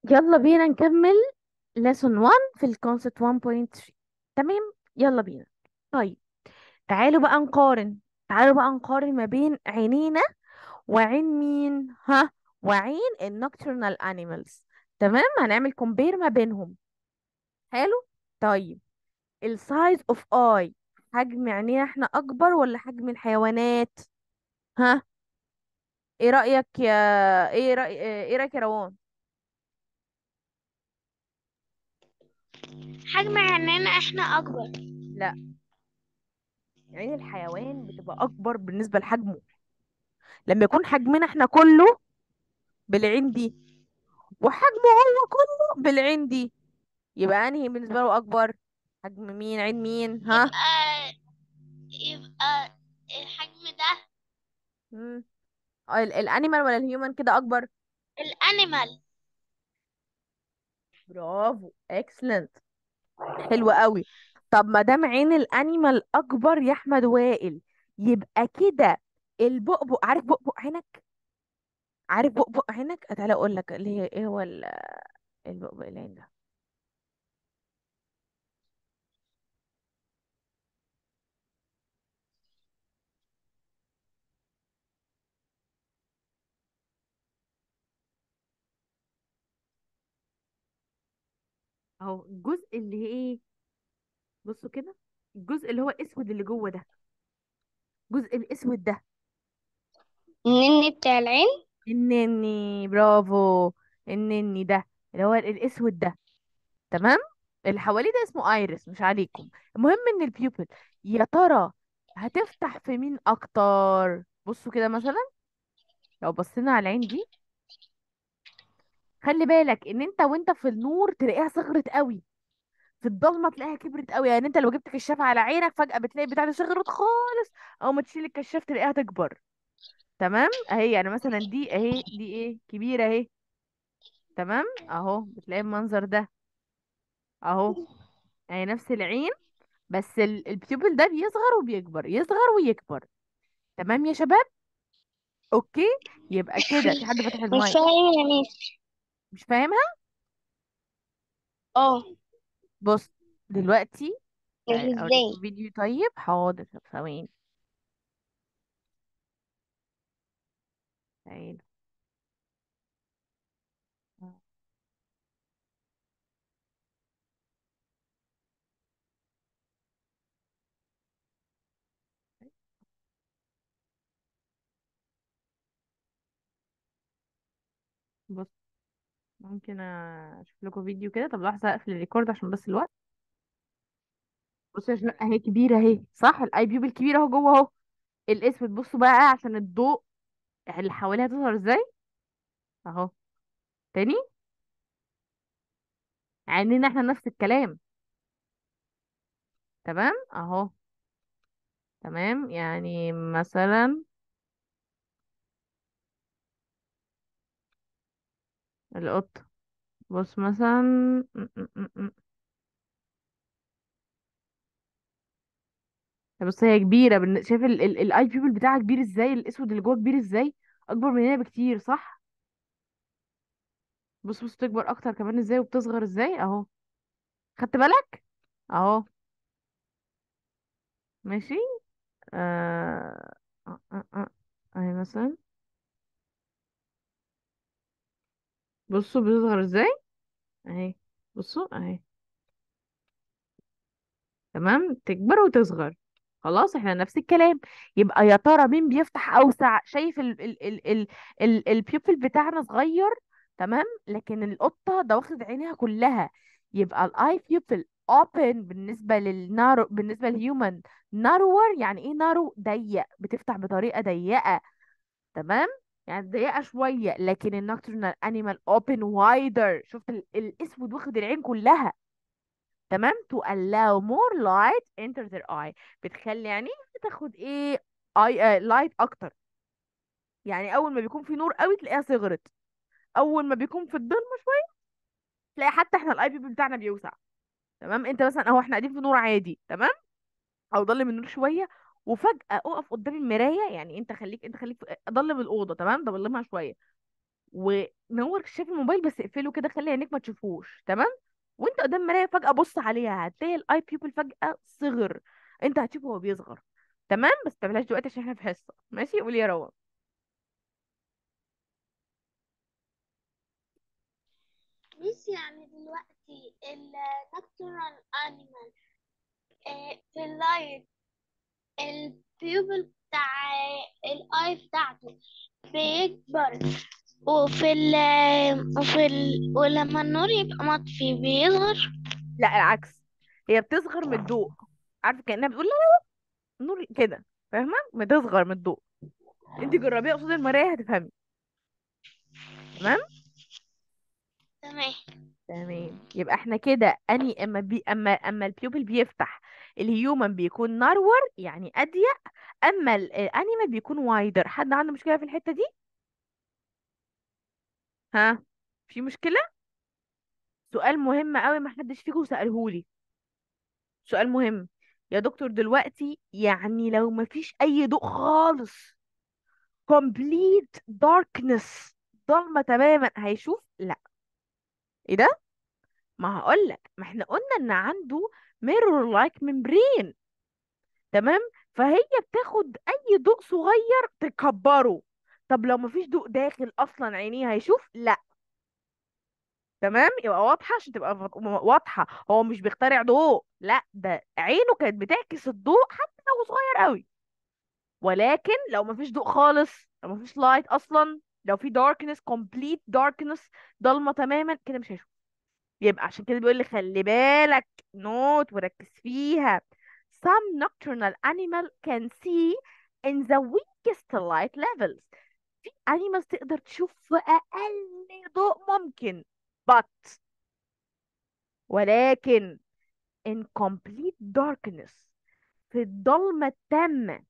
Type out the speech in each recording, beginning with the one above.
يلا بينا نكمل lesson 1 في ال concept 1.3 تمام يلا بينا طيب تعالوا بقى نقارن تعالوا بقى نقارن ما بين عينينا وعين مين ها وعين ال nocturnal animals تمام هنعمل compare ما بينهم حلو طيب ال size of eye حجم عينينا احنا اكبر ولا حجم الحيوانات ها ايه رأيك يا ايه رأي ايه رأيك يا روان حجم عينينا احنا اكبر لا عين الحيوان بتبقى اكبر بالنسبة لحجمه لما يكون حجمنا احنا كله بالعين دي وحجمه هو كله بالعين دي يبقى انهي بالنسبة له اكبر حجم مين عين مين ها يبقى يبقى الحجم ده مم. ال- الانيمال ولا الهيومن كده اكبر الانيمال برافو اكسلنت حلو قوي طب ما دام عين الانيمال اكبر يا احمد وائل يبقى كده البؤبؤ عارف بؤبؤ عينك عارف بؤبؤ عينك تعالى اقول لك اللي هي ايه هو ال- البؤبؤ العين ده اهو الجزء اللي هي ايه بصوا كده الجزء اللي هو اسود اللي جوه ده الجزء الاسود ده النني بتاع العين النني برافو النني ده اللي هو الاسود ده تمام اللي حواليه ده اسمه ايرس مش عليكم المهم ان البيوبل يا ترى هتفتح في مين اكتر بصوا كده مثلا لو بصينا على العين دي خلي بالك ان انت وانت في النور تلاقيها صغرت قوي في الضلمه تلاقيها كبرت قوي يعني انت لو جبت كشاف على عينك فجاه بتلاقي بتاعتها صغرت خالص او ما تشيل الكشاف تلاقيها تكبر تمام اهي يعني مثلا دي اهي دي ايه كبيره اهي تمام اهو بتلاقي المنظر ده اهو اهي نفس العين بس ال- البيوبل ده بيصغر وبيكبر يصغر ويكبر تمام يا شباب اوكي يبقى كده في حد فتح مش المايك فاهم يا ميس مش فاهمها اه بص دلوقتي مش تعالى ازاي اوريكم فيديو طيب حاضر طب ثواني تعالى بص ممكن اشوف لكم فيديو كده طب لحظه اقفل الريكورد عشان بس الوقت بصوا يا شباب اهي كبيره اهي صح الاي بيوبل كبيره اهو جوه اهو الاسود بصوا بقى عشان الضوء اللي حواليها تظهر ازاي اهو تاني عينينا احنا نفس الكلام تمام اهو تمام يعني مثلا القط بص مثلا م- م- م- م. بص هي كبيرة بالن- شايف الاي بيبل بتاعها كبير ازاي الاسود اللي جوه كبير ازاي اكبر من هنا بكتير صح بص بص تكبر اكتر كمان ازاي وبتصغر ازاي اهو خدت بالك اهو ماشي آه... آه... آه... آه. اهي مثلا بصوا بتصغر ازاي اهي بصوا اهي تمام تكبر وتصغر خلاص احنا نفس الكلام يبقى يا ترى مين بيفتح اوسع شايف ال ال ال ال ال البيوبل بتاعنا صغير تمام لكن القطة ده واخد عينيها كلها يبقى الاي بيوبل open بالنسبة للنارو بالنسبة للهيومن narrower يعني ايه نارو ضيق بتفتح بطريقة ضيقة تمام يعني ضيقة شوية لكن النocturnal animal open wider شفت ال- الاسود واخد العين كلها تمام to allow more light enter their eye بتخلي يعني بتاخد ايه اي آه لايت اكتر يعني اول ما بيكون في نور قوي تلاقيها صغرت اول ما بيكون في الضلمه شويه تلاقي حتى احنا الاي بي بتاعنا بيوسع تمام انت مثلا اهو احنا قاعدين في نور عادي تمام او ضلم النور شويه وفجاه اقف قدام المرايه يعني انت خليك انت خليك في- ضلم الاوضه تمام ده ضلمها شويه ونور كشاف الموبايل بس اقفله كده خلي عينيك ما تشوفوش تمام وانت قدام مرايه فجاه بص عليها هتلاقي الاي بيبل فجاه صغر انت هتشوفه وهو بيصغر تمام بس ما تعملهاش دلوقتي عشان احنا في حصه ماشي قولي يا روان مش يعني دلوقتي ال nocturnal animal آه، في اللايت البيوبل بتاع الاي بتاعته بيكبر وفي ال وفي ال ولما النور يبقى مطفي بيصغر لا العكس هي بتصغر من الضوء عارفه كانها بتقول لا لا لا نور كده فاهمه بتصغر من الضوء انت جربيها قصاد المرايه هتفهمي تمام تمام تمام يبقى احنا كده اني اما بي اما اما البيوبل بيفتح الهيومن بيكون نارور يعني اضيق اما ال- الانيمال بيكون وايدر حد عنده مشكله في الحته دي ها في مشكله سؤال مهم قوي ما حدش فيكم سالهولي سؤال مهم يا دكتور دلوقتي يعني لو ما فيش اي ضوء خالص complete darkness ضلمه تماما هيشوف لا ايه ده ما هقولك ما احنا قلنا ان عنده mirror like membrane تمام فهي بتاخد اي ضوء صغير تكبره طب لو مفيش ضوء داخل اصلا عينيه هيشوف لا تمام يبقى واضحه عشان تبقى ف- واضحه هو مش بيخترع ضوء لا ده عينه كانت بتعكس الضوء حتى لو صغير قوي ولكن لو مفيش ضوء خالص لو مفيش لايت اصلا لو في darkness complete darkness ضلمه تماما كده مش هيشوف يبقى عشان كده بيقول لي خلي بالك نوت وركز فيها some nocturnal animal can see in the weakest light levels في animals تقدر تشوف في أقل ضوء ممكن but ولكن in complete darkness في الضلمة التامة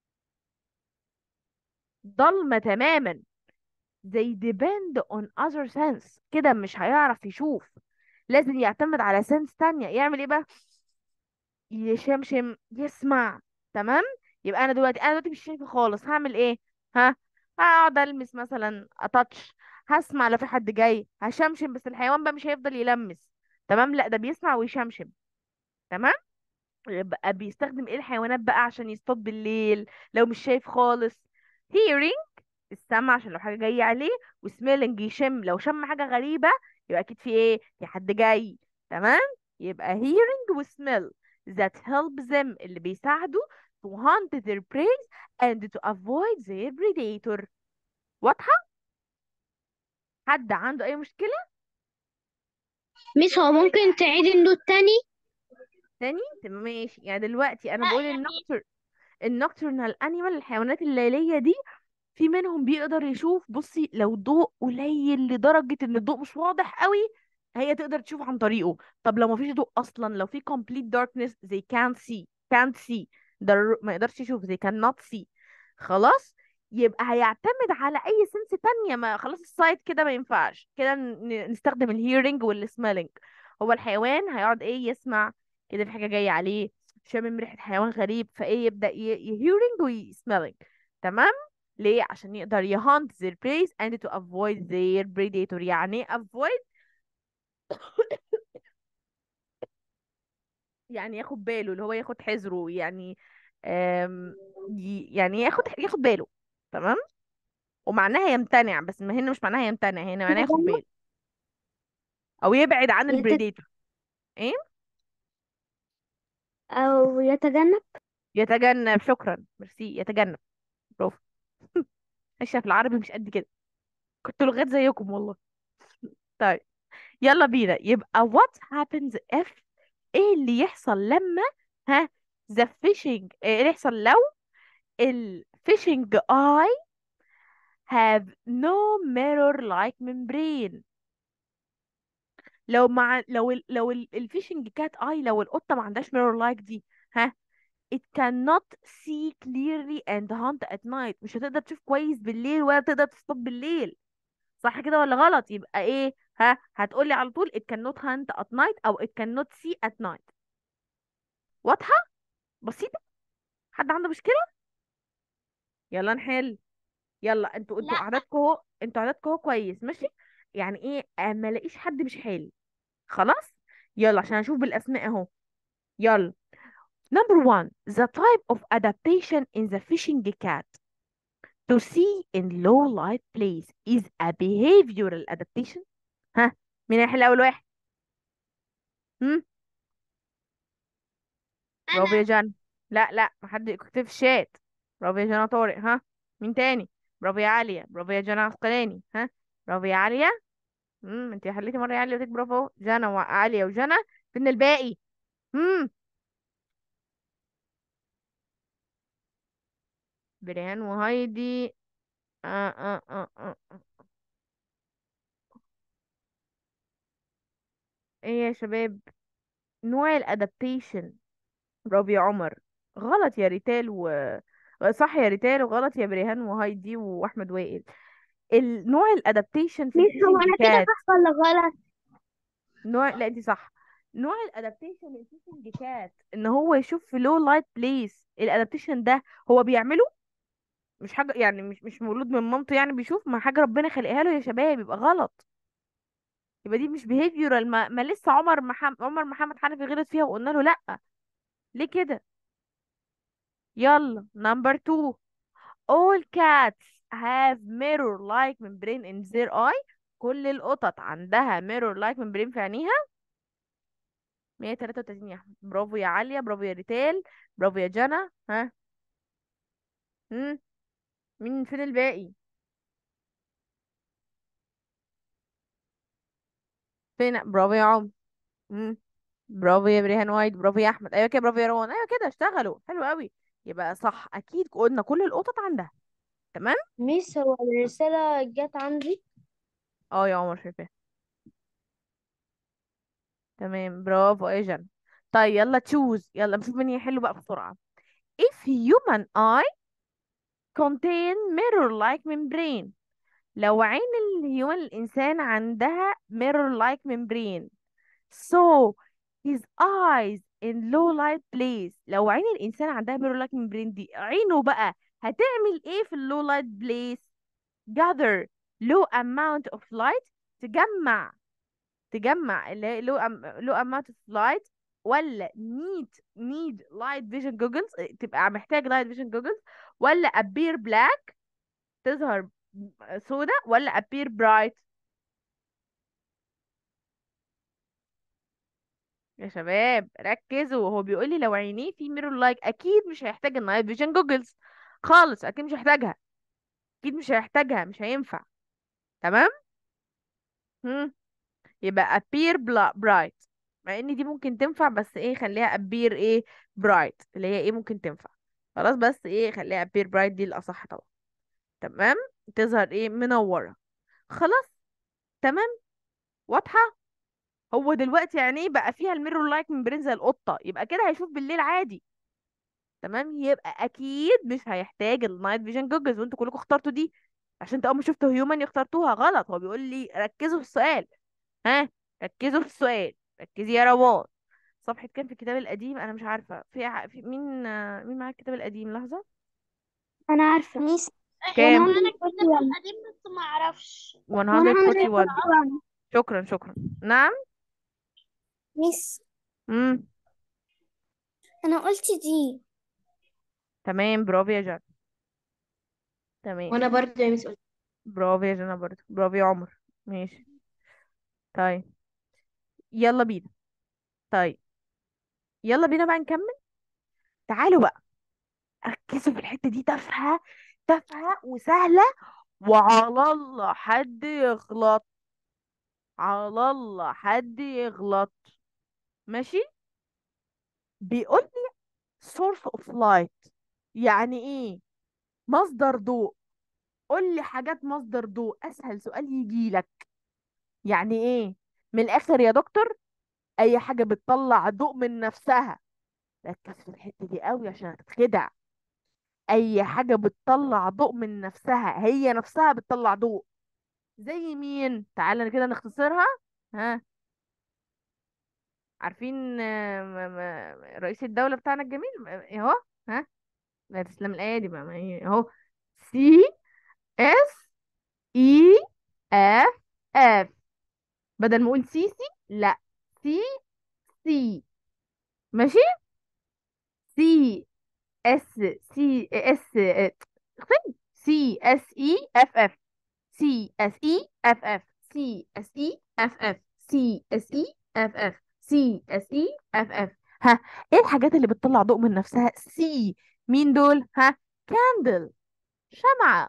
ضلمة تماما they depend on other sense كده مش هيعرف يشوف لازم يعتمد على sense تانية يعمل ايه بقى يشمشم يسمع تمام يبقى انا دلوقتي انا دلوقتي مش شايفه خالص هعمل ايه ها هقعد المس مثلا اتاتش هسمع لو في حد جاي هشمشم بس الحيوان بقى مش هيفضل يلمس تمام لا ده بيسمع ويشمشم تمام يبقى بيستخدم ايه الحيوانات بقى عشان يصطاد بالليل لو مش شايف خالص hearing السمع عشان لو حاجه جايه عليه وسميلنج يشم لو شم حاجه غريبه يبقى اكيد في ايه في حد جاي تمام يبقى hearing وسميل that help them اللي بيساعدوا to hunt their prey and to avoid their predator واضحه حد عنده اي مشكله ميس هو ممكن تعيد النوت تاني تاني تمام ماشي يعني دلوقتي انا بقول يعني النكتر النكترنال انيمال الحيوانات الليليه دي في منهم بيقدر يشوف بصي لو ضوء قليل لدرجة ان الضوء مش واضح قوي هي تقدر تشوف عن طريقه طب لو مفيش ضوء اصلا لو في complete darkness they can't see can't see ده الر- ما يقدرش يشوف they cannot see خلاص يبقى هيعتمد على اي سنس تانية ما خلاص السايت كده ما ينفعش كده ن- نستخدم الهيرنج والسميلنج هو الحيوان هيقعد ايه يسمع كده في حاجة جاية عليه شامم ريحة حيوان غريب فايه يبدأ يهيرنج ويسميلنج تمام ليه عشان يقدر يهانت their prey and to avoid their predator يعني ايه avoid يعني ياخد باله اللي هو ياخد حذره يعني أم ي- يعني ياخد ياخد باله تمام ومعناها يمتنع بس ما هنا مش معناها يمتنع هنا معناها ياخد يتجنب باله او يبعد عن يتج... البريديتور ايه أو يتجنب يتجنب شكرا ميرسي يتجنب برافو ماشيه في العربي مش قد كده كنت لغات زيكم والله طيب يلا بينا يبقى what happens if ايه اللي يحصل لما ها the fishing ايه اللي يحصل لو ال fishing eye have no mirror like membrane لو مع لو ال... لو ال... الفيشنج كات اي لو القطه ما عندهاش mirror like دي ها it cannot see clearly and hunt at night مش هتقدر تشوف كويس بالليل ولا تقدر تصطاد بالليل صح كده ولا غلط يبقى ايه ها هتقولي على طول it cannot hunt at night او it cannot see at night واضحه بسيطه حد عنده مشكله يلا نحل يلا انتوا انتوا لا عددكم اهو انتوا عددكم اهو كويس ماشي يعني ايه آه، ما الاقيش حد مش حالي خلاص يلا عشان اشوف بالاسماء اهو يلا number one the type of adaptation in the fishing cat to see in low light place is a behavioral adaptation ها مين هيحل اول واحد هم برافو يا انا جنى لا لا ما حد يكتب في الشات برافو يا جنى طارق ها مين تاني برافو يا عالية برافو يا جنى عسقلاني ها برافو يا عالية امم انت حليتي مرة يا عالية وتك برافو جنى وعالية وجنى فين الباقي امم بريهان وهايدي آه آه آه آه. آه. ايه يا شباب نوع الادابتيشن برافو يا عمر غلط يا ريتال و صح يا ريتال وغلط يا بريهان وهايدي واحمد وائل النوع الادابتيشن في ميس هو الفيشنج انا كده كات صح ولا غلط نوع لا انت صح نوع الادابتيشن الفيشنج كات ان هو يشوف في لو لايت بليس الادابتيشن ده هو بيعمله مش حاجه يعني مش مش مولود من مامته يعني بيشوف ما حاجه ربنا خلقها له يا شباب يبقى غلط يبقى دي مش behavioral ما, ما لسه عمر محمد عمر محمد حنفي غلط فيها وقلنا له لا ليه كده يلا نمبر 2 all cats have mirror like membrane in their eye كل القطط عندها mirror like membrane في عينيها 133 يا احمد برافو يا عالية برافو يا ريتال برافو يا جنى ها مم. مين فين الباقي فين برافو يا عم مم. برافو يا بريهان وايد برافو يا احمد ايوه كده برافو يا روان ايوه كده اشتغلوا حلو قوي يبقى صح اكيد قلنا كل القطط عندها تمام ميس هو الرسالة جت عندي اه يا عمر شايفاه تمام برافو يا جنى طيب يلا تشوز يلا نشوف مين يحل بقى بسرعة if human eye contain mirror like membrane لو عين الهيومن الإنسان عندها mirror like membrane so his eyes in low light place لو عين الإنسان عندها mirror like membrane دي عينه بقى هتعمل ايه في اللو light place gather low amount of light تجمع تجمع اللي هي low, am low amount of light ولا need need light vision goggles تبقى محتاج light vision goggles ولا appear black تظهر سودا ولا appear bright يا شباب ركزوا هو بيقول لي لو عينيه في ميرور لايك اكيد مش هيحتاج النايت فيجن جوجلز خالص اكيد مش هيحتاجها اكيد مش هيحتاجها مش هينفع تمام هم. يبقى appear bla- bright مع ان دي ممكن تنفع بس ايه خليها appear ايه bright اللي هي ايه ممكن تنفع خلاص بس ايه خليها appear bright دي الاصح طبعا تمام تظهر ايه منورة خلاص تمام واضحة هو دلوقتي عينيه بقى فيها الميرور لايك من برين زي القطة يبقى كده هيشوف بالليل عادي تمام يبقى اكيد مش هيحتاج النايت فيجن جوجلز وانتوا كلكم اخترتوا دي عشان انتوا اول ما شفتوا هيومن اخترتوها غلط هو بيقول لي ركزوا في السؤال ها ركزوا في السؤال ركزي يا روان صفحة كام في الكتاب القديم انا مش عارفة في, ع- في مين آه، مين معاك الكتاب القديم لحظة انا عارفة ميس كام انا الكتاب القديم بس ما اعرفش 141 شكرا شكرا نعم ميس امم انا قلت دي تمام برافو يا جان تمام وانا برضه يا ميس قلت برافو يا جنى برضه برافو يا عمر ماشي طيب يلا بينا طيب يلا بينا بقى نكمل تعالوا بقى ركزوا في الحتة دي تافهة تافهة وسهلة وعلى الله حد يغلط على الله حد يغلط ماشي بيقول لي source of light يعني ايه مصدر ضوء قول لي حاجات مصدر ضوء اسهل سؤال يجي لك يعني ايه من الاخر يا دكتور اي حاجة بتطلع ضوء من نفسها ركز في الحتة دي قوي عشان هتتخدع اي حاجة بتطلع ضوء من نفسها هي نفسها بتطلع ضوء زي مين تعالى كده نختصرها ها عارفين آه، م- م- رئيس الدولة بتاعنا الجميل م- اهو ها لا تسلم الايادي بقى ما هي اهو سي اس اي اف اف بدل ما اقول سي سي لا سي سي ماشي سي اس سي اس سي اس اي اف اف سي اس اي اف اف سي اس اي اف اف سي اس اي اف اف سي اس اي اف اف ها ايه الحاجات اللي بتطلع ضوء من نفسها سي مين دول ها كاندل شمعة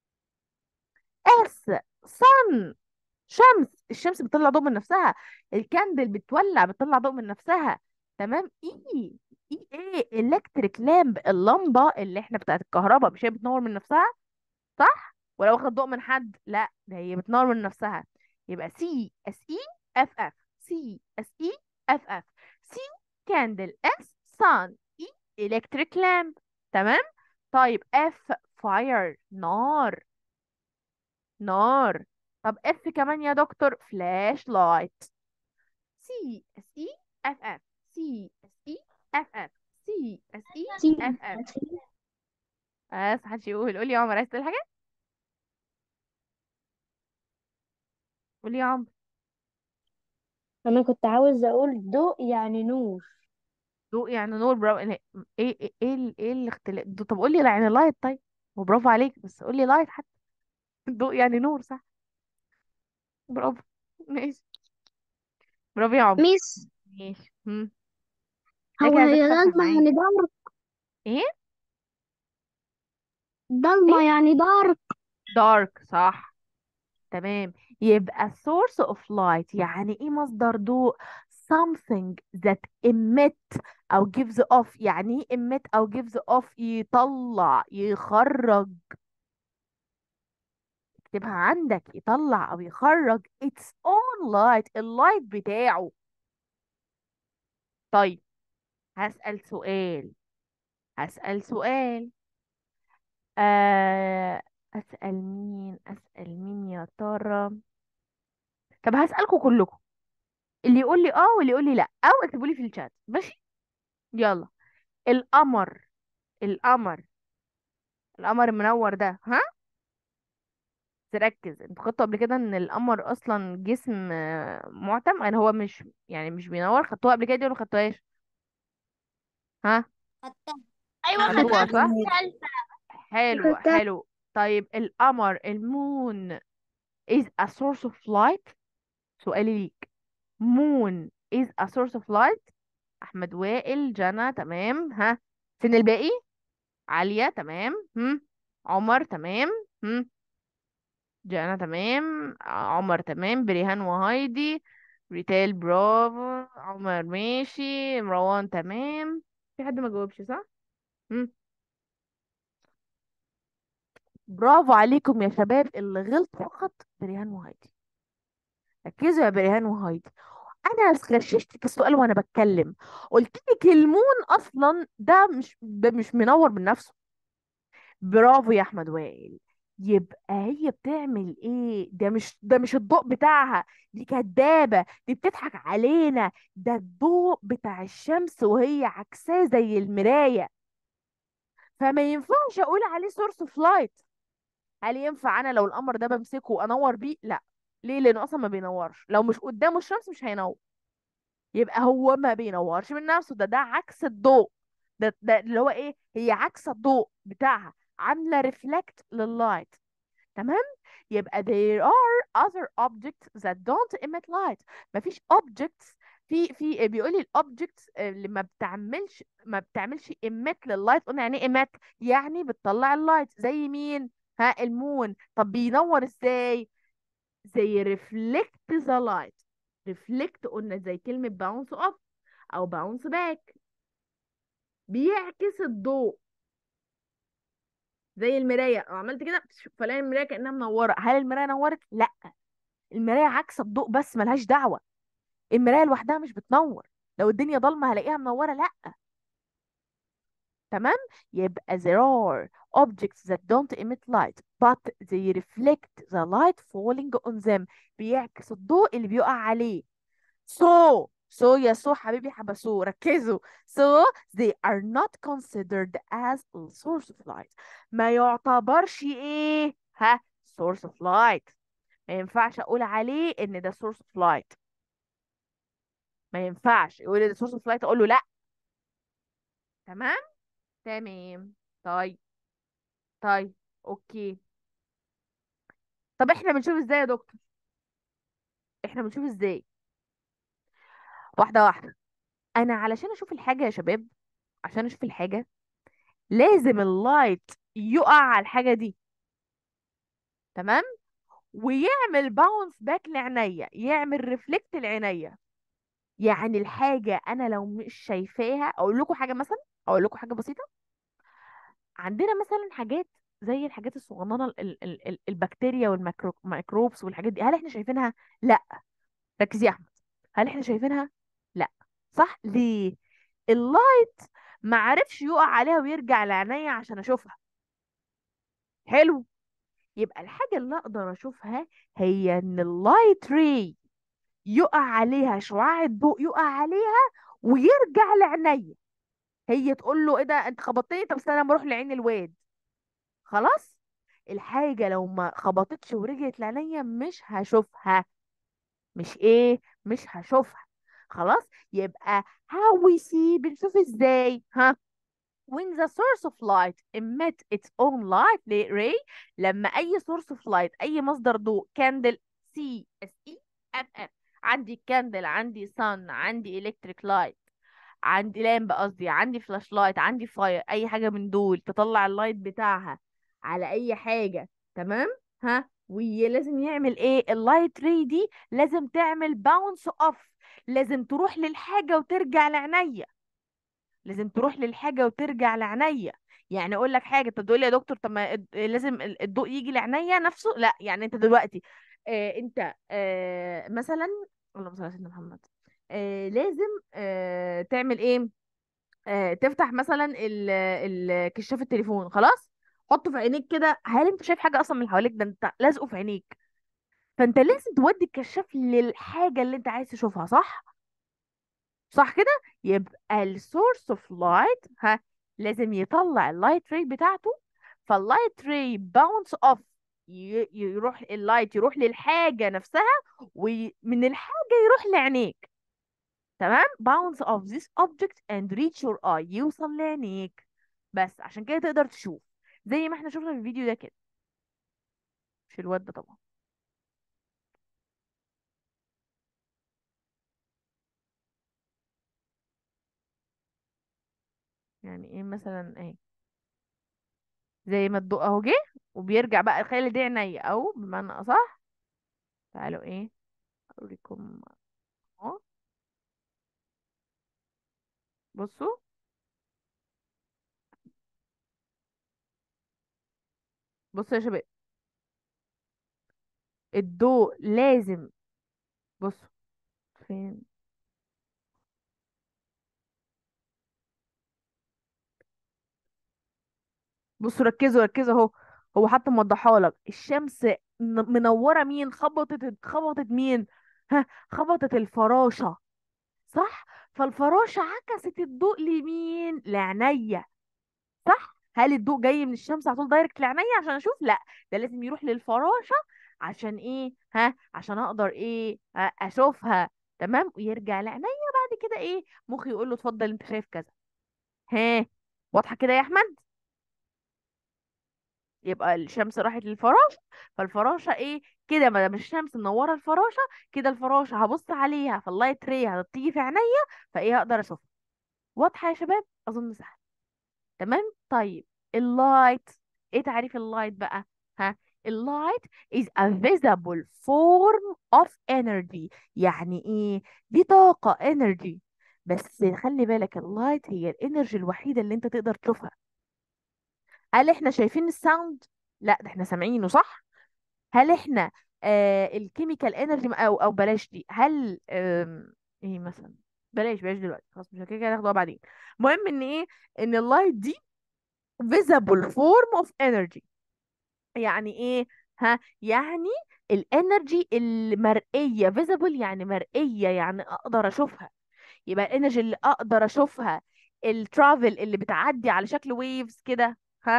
اس صن شمس الشمس بتطلع ضوء من نفسها الكاندل بتولع بتطلع ضوء من نفسها تمام اي اي ايه الكتريك لامب اللمبه اللي احنا بتاعت الكهرباء مش هي بتنور من نفسها صح ولو واخد ضوء من حد لا ده هي بتنور من نفسها يبقى سي اس اي اف اف سي اس اي اف اف سي كاندل اس صن اي الكتريك لامب تمام طيب اف فاير نار نار طب اف كمان يا دكتور فلاش لايت سي اس اي اف اف سي اس اي اف اف سي اس اي سي اف اف بس محدش يقول قولي يا عمر عايز تقول حاجه قولي يا عمر انا كنت عاوز اقول ضوء يعني نور ضوء يعني نور برافو ايه ايه ايه ايه ال- ايه الاختلاف ده- طب قولي يعني لايت طيب وبرافو عليك بس قولي لايت حتى ضوء يعني نور صح برافو ماشي برافو يا عمر ميس ماشي هم هو لكن هي عايزاك تصحصح ضلمة معايا يعني دارك ايه ضلمة ايه يعني دارك دارك صح تمام يبقى source of light يعني ايه مصدر ضوء something that emit او gives off يعني ايه emit او gives off يطلع يخرج اكتبها عندك يطلع او يخرج its own light اللايت بتاعه طيب هسأل سؤال هسأل سؤال آه أسأل مين أسأل مين يا ترى طب هسألكم كلكم اللي يقول لي اه واللي يقول لي لا او اكتبوا لي في الشات ماشي يلا القمر القمر القمر المنور ده ها تركز انت خدتوا قبل كده ان القمر اصلا جسم آه، معتم يعني هو مش يعني مش بينور خدتوها قبل كده دي ولا خدتوهاش ها أيوة خدتوها خدتها صح ثالثة حلو خدتها حلو طيب القمر المون is a source of light سؤالي ليك moon is a source of light احمد وائل جنى تمام ها فين الباقي عالية تمام هم عمر تمام هم جانا تمام عمر تمام بريهان وهايدي ريتال برافو عمر ماشي مروان تمام في حد ما جاوبش صح هم برافو عليكم يا شباب اللي غلط فقط بريهان وهايدي ركزوا يا بريهان وهايدي انا غششتك السؤال وانا بتكلم قلت لك المون اصلا ده مش ده مش منور من نفسه برافو يا احمد وائل يبقى هي بتعمل ايه ده مش ده مش الضوء بتاعها دي كدابة دي بتضحك علينا ده الضوء بتاع الشمس وهي عكساه زي المراية فما ينفعش اقول عليه سورس اوف لايت هل ينفع انا لو القمر ده بمسكه وانور بيه لا ليه لانه اصلا ما بينورش لو مش قدامه الشمس مش هينور يبقى هو ما بينورش من نفسه ده ده عكس الضوء ده ده اللي هو ايه هي عكس الضوء بتاعها عامله ريفلكت لللايت تمام يبقى there are other objects that don't emit light مفيش objects في في بيقول لي الاوبجكتس اللي ما بتعملش ما بتعملش emit لللايت قلنا يعني ايه emit يعني بتطلع اللايت زي مين ها المون طب بينور ازاي زي reflect the light reflect قلنا زي كلمة bounce off او bounce back بيعكس الضوء زي المراية لو عملت كده فلاقي المراية كأنها منورة هل المراية نورت؟ لا المراية عكس الضوء بس ملهاش دعوة المراية لوحدها مش بتنور لو الدنيا ضلمة هلاقيها منورة لا تمام يبقى there are objects that don't emit light but they reflect the light falling on them بيعكس الضوء اللي بيقع عليه so so يا سو حبيبي حبسو ركزوا so they are not considered as a source of light ما يعتبرش ايه ها source of light ما ينفعش اقول عليه ان ده source of light ما ينفعش يقول لي ده source of light اقول له لا تمام تمام طيب طيب اوكي طب احنا بنشوف ازاي يا دكتور احنا بنشوف ازاي واحده واحده انا علشان اشوف الحاجه يا شباب عشان اشوف الحاجه لازم اللايت يقع على الحاجه دي تمام ويعمل باونس باك لعينيا يعمل ريفلكت لعينيا يعني الحاجه انا لو مش شايفاها اقول لكم حاجه مثلا اقول لكم حاجه بسيطه عندنا مثلا حاجات زي الحاجات الصغننه ال- ال- ال- ال- البكتيريا والميكروبس والحاجات دي هل احنا شايفينها لا ركزي يا احمد هل احنا شايفينها لا صح ليه اللايت ما عرفش يقع عليها ويرجع لعينيا عشان اشوفها حلو يبقى الحاجه اللي اقدر اشوفها هي ان اللايت ري يقع عليها شعاع الضوء يقع عليها ويرجع لعينيا هي تقول له ايه ده انت خبطتني طب استنى اما اروح لعين الواد خلاص الحاجه لو ما خبطتش ورجعت لعينيا مش هشوفها مش ايه مش هشوفها خلاص يبقى how we see بنشوف ازاي ها when the source of light emit its own light ray لما اي source of light اي مصدر ضوء candle C S E M M عندي candle عندي sun عندي electric light عندي لامب قصدي عندي فلاش لايت عندي فاير اي حاجه من دول تطلع اللايت بتاعها على اي حاجه تمام ها ولازم يعمل ايه اللايت ري دي لازم تعمل باونس اوف لازم تروح للحاجه وترجع لعينيا لازم تروح للحاجه وترجع لعينيا يعني اقول لك حاجه طب تقول لي يا دكتور طب ما الد- لازم ال- الضوء يجي لعينيا نفسه لا يعني انت دلوقتي آه انت آه مثلا اللهم صل على سيدنا محمد آه لازم آه تعمل ايه آه تفتح مثلا ال- ال- كشاف التليفون خلاص حطه في عينيك كده هل انت شايف حاجه اصلا من حواليك ده انت لازقه في عينيك فانت لازم تودي الكشاف للحاجه اللي انت عايز تشوفها صح صح كده يبقى السورس اوف لايت ها لازم يطلع اللايت ري بتاعته فاللايت ري باونس اوف يروح اللايت يروح للحاجه نفسها ومن الحاجه يروح لعينيك تمام bounce of this object and reach your eye يوصل لعينيك بس عشان كده تقدر تشوف زي ما احنا شفنا في الفيديو ده كده مش الواد ده طبعا يعني ايه مثلا ايه زي ما الضوء اهو جه وبيرجع بقى الخيال دي عينيا او بمعنى اصح تعالوا ايه اوريكم اهو بصوا بصوا يا شباب الضوء لازم بصوا فين بصوا ركزوا ركزوا اهو هو حتى موضحها لك الشمس ن- منوره مين خبطت خبطت مين ها خبطت الفراشه صح فالفراشه عكست الضوء لمين لعينيا صح هل الضوء جاي من الشمس على طول دايركت لعينيا عشان اشوف لا ده لازم يروح للفراشه عشان ايه ها عشان اقدر ايه ها، اشوفها تمام ويرجع لعينيا بعد كده ايه مخي يقول له اتفضل انت شايف كذا ها واضحه كده يا احمد يبقى الشمس راحت للفراشه فالفراشه ايه كده ما دام الشمس منوره الفراشه كده الفراشه هبص عليها فاللايت ري هتيجي في عينيا فايه هقدر اشوفها واضحه يا شباب اظن سهل تمام طيب اللايت ايه تعريف اللايت بقى ها اللايت is a visible form of energy يعني ايه دي طاقه energy بس خلي بالك اللايت هي الانرجي الوحيده اللي انت تقدر تشوفها هل احنا شايفين الساوند لا ده احنا سامعينه صح هل احنا آه الكيميكال انرجي او او بلاش دي هل آم، ايه مثلا بلاش بلاش دلوقتي خلاص مش كده كده ناخدها بعدين المهم ان ايه ان اللايت دي visible form of energy يعني ايه ها يعني الانرجي المرئيه visible يعني مرئيه يعني اقدر اشوفها يبقى الانرجي اللي اقدر اشوفها الترافل اللي بتعدي على شكل ويفز كده ها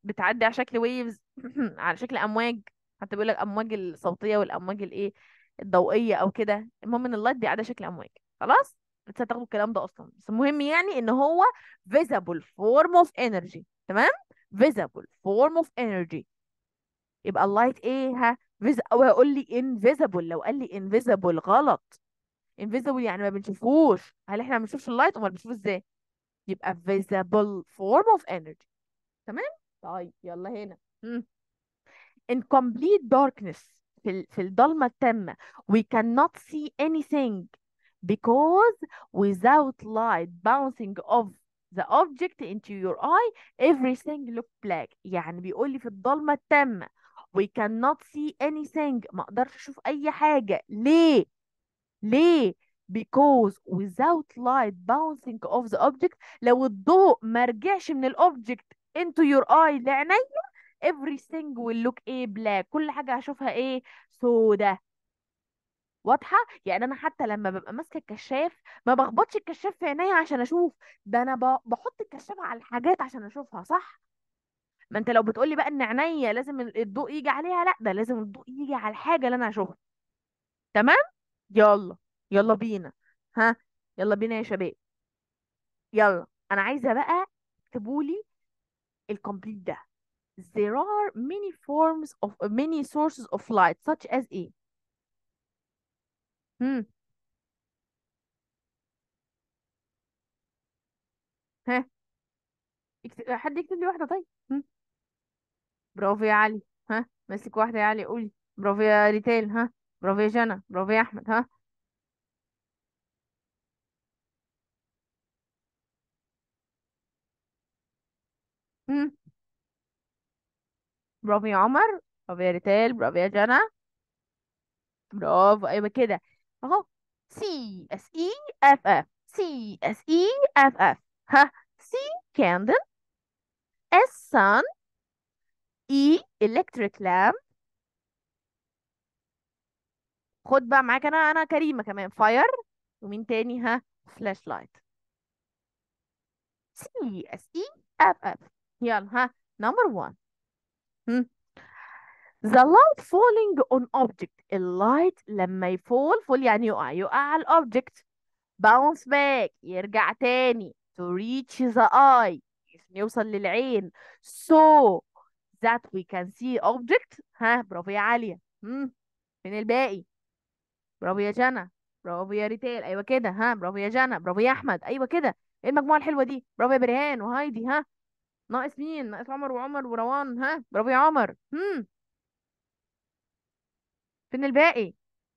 بتعدي على شكل ويفز على شكل امواج حتى بيقول لك امواج الصوتيه والامواج الايه الضوئيه او كده المهم ان اللايت بيعدي على شكل امواج خلاص لسه هتاخدوا الكلام ده اصلا بس المهم يعني ان هو visible form of energy تمام visible form of energy يبقى اللايت ايه ها فيز او هيقول لي invisible لو قال لي invisible غلط invisible يعني ما بنشوفوش هل احنا ما بنشوفش اللايت امال بنشوفه ازاي يبقى visible form of energy تمام طيب يلا هنا مم. in complete darkness في ال- في الضلمة التامة we cannot see anything because without light bouncing off the object into your eye everything look black يعني بيقول لي في الضلمة التامة we cannot see anything ما اقدرش اشوف اي حاجة ليه ليه because without light bouncing off the object لو الضوء ما رجعش من الاوبجكت into your eye لعينيا everything will look ايه black كل حاجة هشوفها ايه سودة واضحة يعني انا حتى لما ببقى ماسكة الكشاف ما بخبطش الكشاف في عينيا عشان اشوف ده انا ب- بحط الكشاف على الحاجات عشان اشوفها صح ما انت لو بتقولي بقى ان عينيا لازم الضوء يجي عليها لا ده لازم الضوء يجي على الحاجة اللي انا هشوفها تمام يلا يلا بينا ها يلا بينا يا شباب يلا انا عايزة بقى تكتبولي الكومبليت ده there are many forms of many sources of light such as ايه هم ها اكت... حد يكتب لي واحدة طيب هم برافو يا علي ها ماسك واحدة يا علي قولي برافو يا ريتال ها برافو يا جنى برافو يا احمد ها هم برافو يا عمر برافو يا ريتال برافو يا جنى برافو ايوه كده اهو سي اس اي اف اف سي اس اي اف اف ها سي candle اس sun اي electric lamp خد بقى معاك انا انا كريمة كمان فاير ومين تاني ها فلاش لايت سي اس اي اف اف يلا ها نمبر 1 The light falling on object اللايت لما يفول فول يعني يقع يقع على الأوبجكت bounce back يرجع تاني to reach the eye عشان يوصل للعين so that we can see object ها برافو يا عالية مم. فين الباقي برافو يا جنى برافو يا ريتال ايوه كده ها برافو يا جنى برافو يا احمد ايوه كده ايه المجموعة الحلوة دي برافو يا برهان وهايدي ها ناقص مين ناقص عمر وعمر وروان ها برافو يا عمر هم فين الباقي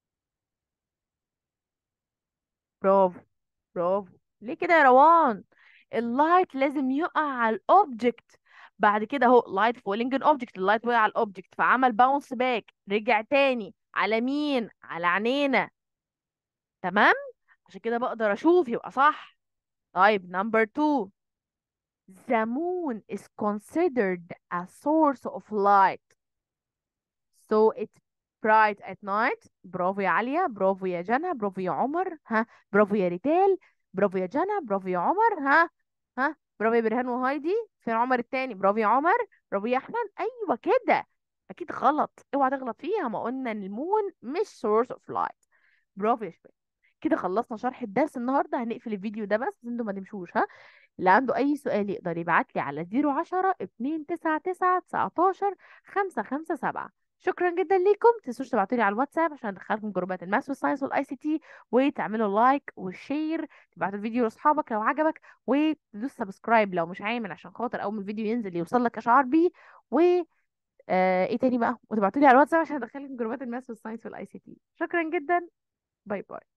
برافو برافو ليه كده يا روان اللايت لازم يقع على الاوبجكت بعد كده اهو لايت فولينج ان اوبجكت اللايت وقع على الاوبجكت فعمل باونس باك رجع تاني على مين على عينينا تمام عشان كده بقدر اشوف يبقى صح طيب نمبر 2 The moon is considered a source of light so it's bright at night برافو يا عليا برافو يا جنى برافو يا عمر ها برافو يا ريتال برافو يا جنى برافو يا عمر ها ها برافو يا برهان وهايدي فين عمر التاني برافو يا عمر برافو يا احمد ايوه كده اكيد غلط اوعى تغلط فيها ما قلنا ان المون مش source of light برافو يا شباب كده خلصنا شرح الدرس النهارده هنقفل الفيديو ده بس انتوا ما تمشوش ها اللي عنده اي سؤال يقدر يبعت لي على 010 299 19 557 شكرا جدا ليكم متنسوش تبعتوا لي على الواتساب عشان ادخلكم جروبات الماس والساينس والاي سي تي وتعملوا لايك وشير تبعتوا الفيديو لاصحابك لو عجبك وتدوس سبسكرايب لو مش عامل عشان خاطر اول ما الفيديو ينزل يوصل لك اشعار بيه و آه ايه تاني بقى وتبعتوا لي على الواتساب عشان ادخلكم جروبات الماس والساينس والاي سي تي شكرا جدا باي باي